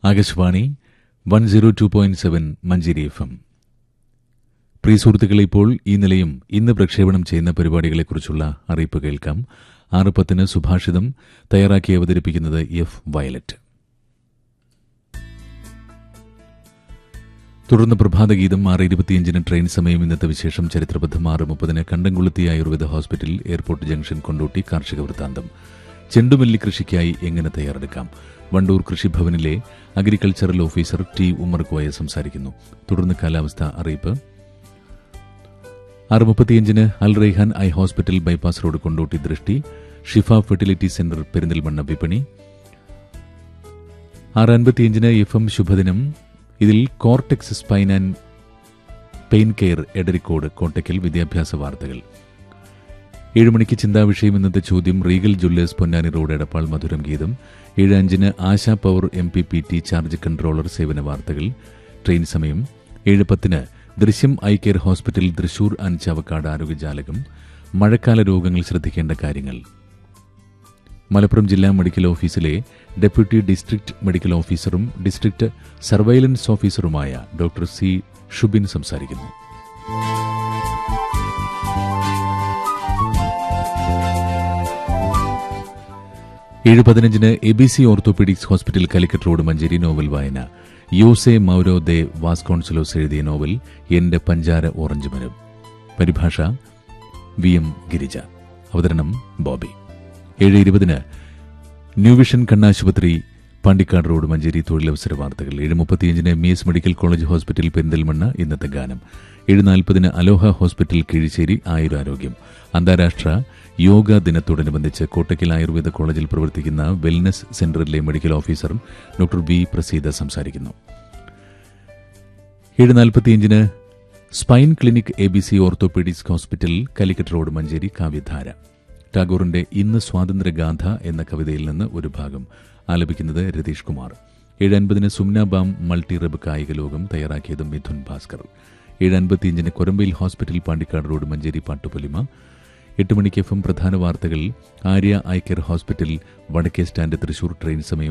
Akashvani one zero two point seven Manjeri FM എം പ്രിയ സുഹൃത്തുക്കളെ ഇപ്പോൾ ഈ നിലയം ഇന്ന് പ്രക്ഷേപണം ചെയ്യുന്ന പരിപാടികളെക്കുറിച്ചുള്ള അറിയിപ്പ് കേൾക്കാം ആറ് പത്തിന് സുഭാഷിതം തയ്യാറാക്കി അവതരിപ്പിക്കുന്നത് എഫ് വയലറ്റ് തുടർന്ന് പ്രഭാതഗീതം ആറ് ഇരുപത്തിയഞ്ചിന് ട്രെയിൻ സമയം ഇന്നത്തെ വിശേഷം ചരിത്രബദ്ധം ആറ് മുപ്പതിന് Kandamkulathi ayurveda hospital airport junction Kondotty കാർഷിക വൃത്താന്തം ചെണ്ടുമല്ലി കൃഷിക്കായി എങ്ങനെ തയ്യാറെടുക്കാം വണ്ടൂർ കൃഷിഭവനിലെ agricultural officer T Ummer Koya സംസാരിക്കുന്നു തുടർന്ന് കാലാവസ്ഥ അറിയിപ്പ് ആറ് മുപ്പത്തിയഞ്ചിന് Al Raihan I hospital bypass road Kondotty Drishti Shifa fertility centre Perinthalmanna വിപണി ആറ് അൻപത്തിയഞ്ചിന് എഫ് എം ശുഭദിനം ഇതിൽ cortex spine and pain care Edarikode Kottakkal വിദ്യാഭ്യാസ വാർത്തകൾ ഏഴ് മണിക്ക് ചിന്താവിഷയം ഇന്നത്തെ ചോദ്യം regal jewellers Ponnani road Edappal മധുരം ഗീതം ഏഴ് അഞ്ചിന് Asha power M P P T charge controller സേവന വാർത്തകൾ ട്രെയിൻ സമയം ഏഴ് പത്തിന് Drishyam I care hospital Thrissur and Chavakkad ആരോഗ്യജാലകം മഴക്കാല രോഗങ്ങൾ ശ്രദ്ധിക്കേണ്ട കാര്യങ്ങൾ മലപ്പുറം ജില്ലാ മെഡിക്കൽ ഓഫീസിലെ ഡെപ്യൂട്ടി ഡിസ്ട്രിക്ട് മെഡിക്കൽ ഓഫീസറും ഡിസ്ട്രിക്ട് സർവൈലൻസ് ഓഫീസറുമായ ഡോക്ടർ സി ഷുബിൻ സംസാരിക്കുന്നു ഏഴ് പതിനഞ്ചിന് A B C orthopaedics hospital Calicut road Manjeri novel വായന യോസെ മൌരോ ദെ വാസ്കോൺസലോസ് എഴുതിയ നോവൽ എന്റെ പഞ്ചാര ഓറഞ്ച് മരം പരിഭാഷ വി എം ഗിരിജ അവതരണം ബോബി ഏഴ് ഇരുപതിന് ന്യൂവിഷൻ കണ്ണാശുപത്രി പാണ്ടിക്കാട് റോഡ് മഞ്ചേരി തൊഴിലവസര വാർത്തകൾ ഏഴ് മുപ്പത്തിയഞ്ചിന് M S medical college hospital Perinthalmanna ഇന്നത്തെ ഗാനം ഏഴ് നാൽപ്പതിന് അലോഹ ഹോസ്പിറ്റൽ കീഴിശ്ശേരി ആയുരാരോഗ്യം അന്താരാഷ്ട്ര യോഗ ദിനത്തോടനുബന്ധിച്ച് കോട്ടയ്ക്കൽ ആയുർവേദ കോളേജിൽ പ്രവർത്തിക്കുന്ന വെൽനസ് സെന്ററിലെ medical officer doctor V Praseetha സംസാരിക്കുന്നു ഏഴ് നാൽപ്പത്തിയഞ്ചിന് spine clinic A B C orthopaedics hospital Calicut road Manjeri Kavyadhara ടാഗോറിന്റെ ഇന്ന് സ്വാതന്ത്ര്യഗാഥ എന്ന കവിതയിൽ നിന്ന് ഒരു ഭാഗം ആലപിക്കുന്നത് രതീഷ് കുമാർ ഏഴ് അൻപതിന് സുംന ബാം മൾട്ടി റബ് കായിക ലോകം തയ്യാറാക്കിയത് മിഥുൻ ഭാസ്കർ ഏഴ് അൻപത്തിയഞ്ചിന് കൊരമ്പയിൽ ഹോസ്പിറ്റൽ പാണ്ടിക്കാട് റോഡ് മഞ്ചേരി പാട്ടുപൊലിമ എട്ട് മണിക്ക് എഫ് എം പ്രധാന വാർത്തകൾ ആര്യ ഐ കെയർ ഹോസ്പിറ്റൽ വടക്കേ സ്റ്റാൻഡ് തൃശൂർ ട്രെയിൻ സമയം